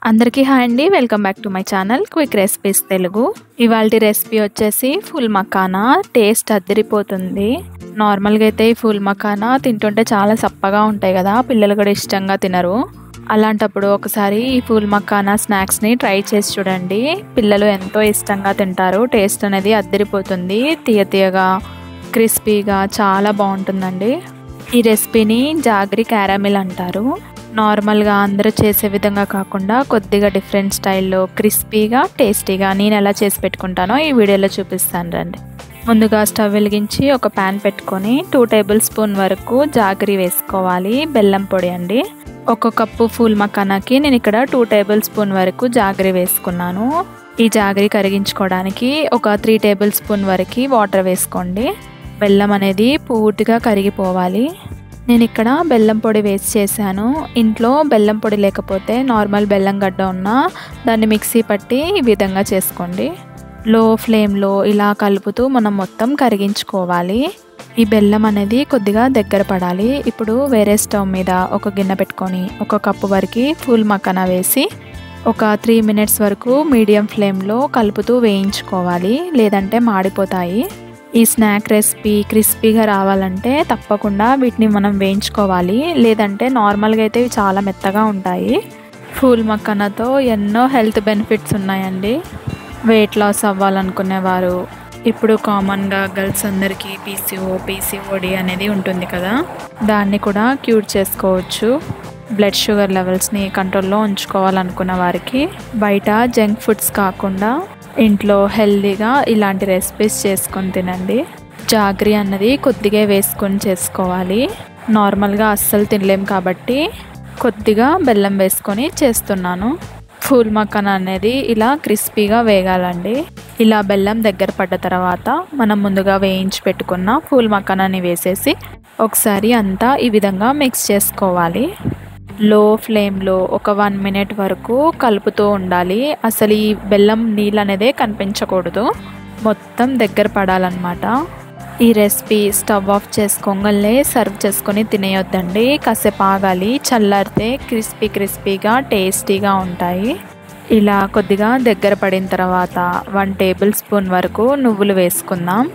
అందరికీ హాయ్ అండి welcome back to my channel quick recipes Telugu ఇవాళ రెసిపీ వచ్చేసి ఫుల్ మకానా టేస్ట్ అద్దరిపోతుంది నార్మల్గా అయితే ఈ ఫుల్ మకానా తింటుంటే చాలా సప్పగా ఉంటాయి కదా పిల్లలు కూడా ఇష్టంగా తినరు అలాంటప్పుడు ఒకసారి ఈ ఫుల్ మకానా స్నాక్స్ని ట్రై చేసి చూడండి పిల్లలు ఎంతో ఇష్టంగా తింటారు టేస్ట్ అనేది అద్దరిపోతుంది తీయ తీయగా క్రిస్పీగా చాలా బాగుంటుందండి ఈ రెసిపీని జాగ్రి క్యారమిల్ అంటారు నార్మల్గా అందరూ చేసే విధంగా కాకుండా కొద్దిగా డిఫరెంట్ స్టైల్లో క్రిస్పీగా టేస్టీగా నేను ఎలా చేసి పెట్టుకుంటానో ఈ వీడియోలో చూపిస్తాను రండి ముందుగా స్టవ్ వెలిగించి ఒక ప్యాన్ పెట్టుకొని టూ టేబుల్ స్పూన్ వరకు జాగరి వేసుకోవాలి బెల్లం పొడి అండి ఒక కప్పు ఫూల్ మకానాకి నేను ఇక్కడ టూ టేబుల్ స్పూన్ వరకు జాగరి వేసుకున్నాను ఈ జాగరి కరిగించుకోవడానికి ఒక త్రీ టేబుల్ స్పూన్ వరకు వాటర్ వేసుకోండి బెల్లం అనేది పూర్తిగా కరిగిపోవాలి నేను ఇక్కడ బెల్లం పొడి వేసి చేశాను ఇంట్లో బెల్లం పొడి లేకపోతే నార్మల్ బెల్లం గడ్డ ఉన్నా దాన్ని మిక్సీ పట్టి ఈ విధంగా చేసుకోండి లో ఫ్లేమ్లో ఇలా కలుపుతూ మనం మొత్తం కరిగించుకోవాలి ఈ బెల్లం అనేది కొద్దిగా దగ్గర పడాలి ఇప్పుడు వేరే స్టవ్ మీద ఒక గిన్నె పెట్టుకొని ఒక కప్పు వరకు ఫుల్ మక్కన వేసి ఒక త్రీ మినిట్స్ వరకు మీడియం ఫ్లేమ్లో కలుపుతూ వేయించుకోవాలి లేదంటే మాడిపోతాయి ఈ స్నాక్ రెసిపీ క్రిస్పీగా రావాలంటే తప్పకుండా వీటిని మనం వేయించుకోవాలి లేదంటే నార్మల్గా అయితే ఇవి చాలా మెత్తగా ఉంటాయి ఫూల్ మక్కనతో ఎన్నో హెల్త్ బెనిఫిట్స్ ఉన్నాయండి వెయిట్ లాస్ అవ్వాలనుకునేవారు ఇప్పుడు కామన్గా గర్ల్స్ అందరికీ పీసీఓ పీసీఓడి అనేది ఉంటుంది కదా దాన్ని కూడా క్యూర్ చేసుకోవచ్చు బ్లడ్ షుగర్ లెవెల్స్ని కంట్రోల్లో ఉంచుకోవాలనుకున్న వారికి బయట జంక్ ఫుడ్స్ కాకుండా ఇంట్లో హెల్దీగా ఇలాంటి రెసిపీస్ చేసుకొని తినండి జాగ్రీ అన్నది కొద్దిగా వేసుకొని చేసుకోవాలి నార్మల్గా అస్సలు తినలేం కాబట్టి కొద్దిగా బెల్లం వేసుకొని చేస్తున్నాను ఫూల్ మక్కన అనేది ఇలా క్రిస్పీగా వేగాలండి ఇలా బెల్లం దగ్గర పడ్డ తర్వాత మనం ముందుగా వేయించి పెట్టుకున్న ఫూల్ మక్కనని వేసేసి ఒకసారి అంతా ఈ విధంగా మిక్స్ చేసుకోవాలి లో ఫ్లేమ్లో ఒక వన్ మినిట్ వరకు కలుపుతూ ఉండాలి అసలు ఈ బెల్లం నీళ్ళు అనేదే కనిపించకూడదు మొత్తం దగ్గర పడాలన్నమాట ఈ రెసిపీ స్టవ్ ఆఫ్ చేసుకోగలే సర్వ్ చేసుకొని తినేయొద్దండి కాసేపు ఆగాలి చల్లారితే క్రిస్పీ క్రిస్పీగా టేస్టీగా ఉంటాయి ఇలా కొద్దిగా దగ్గర పడిన తర్వాత వన్ టేబుల్ స్పూన్ వరకు నువ్వులు వేసుకుందాం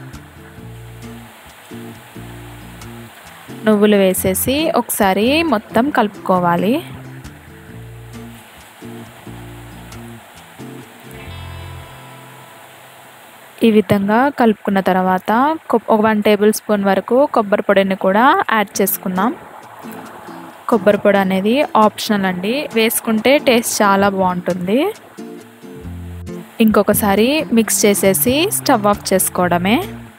నువ్వులు వేసేసి ఒకసారి మొత్తం కలుపుకోవాలి ఈ విధంగా కలుపుకున్న తర్వాత ఒక వన్ టేబుల్ స్పూన్ వరకు కొబ్బరి పొడిని కూడా యాడ్ చేసుకుందాం కొబ్బరి పొడి అనేది ఆప్షనల్ అండి వేసుకుంటే టేస్ట్ చాలా బాగుంటుంది ఇంకొకసారి మిక్స్ చేసేసి స్టవ్ ఆఫ్ చేసుకోవడమే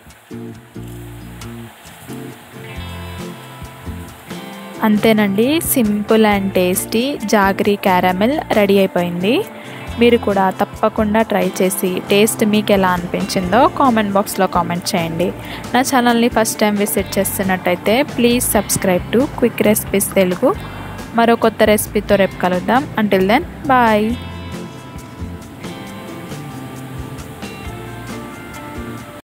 అంతేనండి simple and tasty jaggery caramel ready అయిపోయింది మీరు కూడా తప్పకుండా ట్రై చేసి టేస్ట్ మీకు ఎలా అనిపించిందో కామెంట్ బాక్స్లో కామెంట్ చేయండి నా ఛానల్ని ఫస్ట్ టైం విజిట్ చేస్తున్నట్టయితే please subscribe to quick recipes Telugu మరో కొత్త రెసిపీతో రేపు కలుద్దాం అంటిల్ దెన్ బాయ్